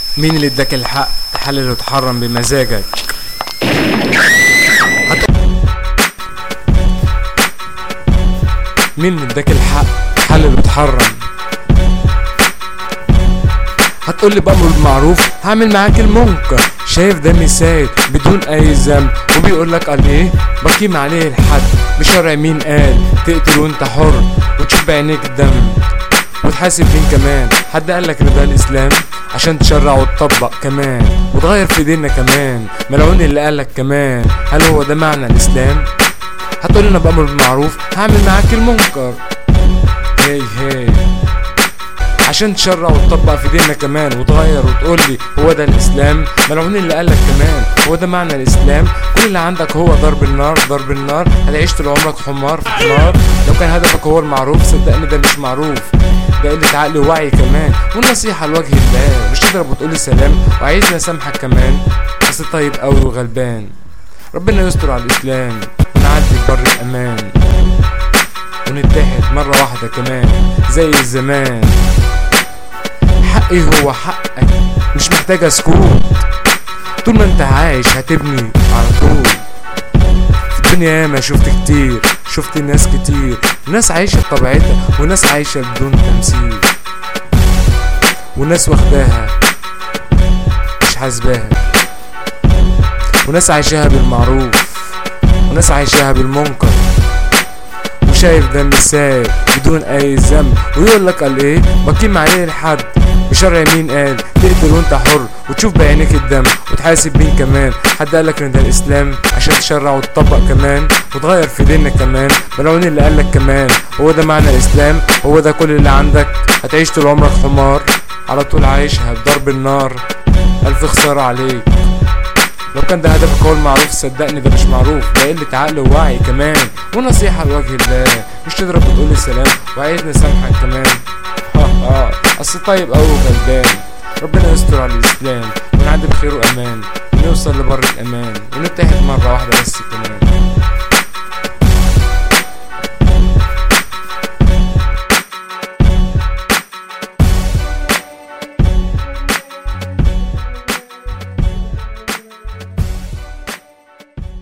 مين اللي اداك الحق تحلل وتحرم بمزاجك هت... مين اللي اداك الحق تحلل وتحرم هتقول لي بأمر بالمعروف هعمل معاك المنكر شايف ده مثال بدون اي ذنب وبيقول لك قال ايه بقيم عليه الحد بشرع مين قال تقتل وانت حر وتشوف بعينيك الدم وتحاسب مين كمان حد قال لك ان ده الاسلام عشان تشرع وتطبق كمان وتغير في ديننا كمان ملعون اللي قالك كمان هل هو ده معنى الاسلام هتقول انا بامر بالمعروف هعمل معاك المنكر هي هي عشان تشرع وتطبق في ديننا كمان وتغير وتقول لي هو ده الاسلام ملعون اللي قالك كمان هو ده معنى الاسلام كل اللي عندك هو ضرب النار ضرب النار هتعيش طول عمرك حمار في حمار لو كان هدفك هو المعروف صدقني ده مش معروف ده قلة عقل ووعي كمان والنصيحة لوجه الله مش تضرب وتقولي سلام وعايزني اسامحك كمان بس طيب قوي وغلبان ربنا يستر على الاسلام ونعدي بر الامان ونتحد مرة واحدة كمان زي الزمان حقي هو حقك مش محتاجة سكوت طول ما انت عايش هتبني على طول في الدنيا ياما شفت كتير شفت ناس كتير ناس عايشة بطبيعتها وناس عايشة بدون تمثيل وناس واخداها مش حاسباها وناس عايشاها بالمعروف وناس عايشاها بالمنكر وشايف ده مثال بدون اي ذنب ويقول لك قال ايه بقيم عليه الحد بشرع مين قال تقتل وانت حر وتشوف بعينيك الدم وتحاسب مين كمان حد قالك ان ده الاسلام عشان تشرع وتطبق كمان وتغير في دينك كمان ملعون اللي قالك كمان هو ده معنى الاسلام هو ده كل اللي عندك هتعيش طول عمرك حمار على طول عايشها بضرب النار الف خسارة عليك لو كان ده هدفك هو المعروف صدقني ده مش معروف ده قلة عقل ووعي كمان ونصيحة لوجه الله مش تضرب وتقول السلام وعايزني اسامحك كمان ها ها اصل طيب اوي وغلبان ربنا يستر على الاسلام ونعدي بخير وامان ونوصل لبر الامان ونتحد مرة واحدة بس كمان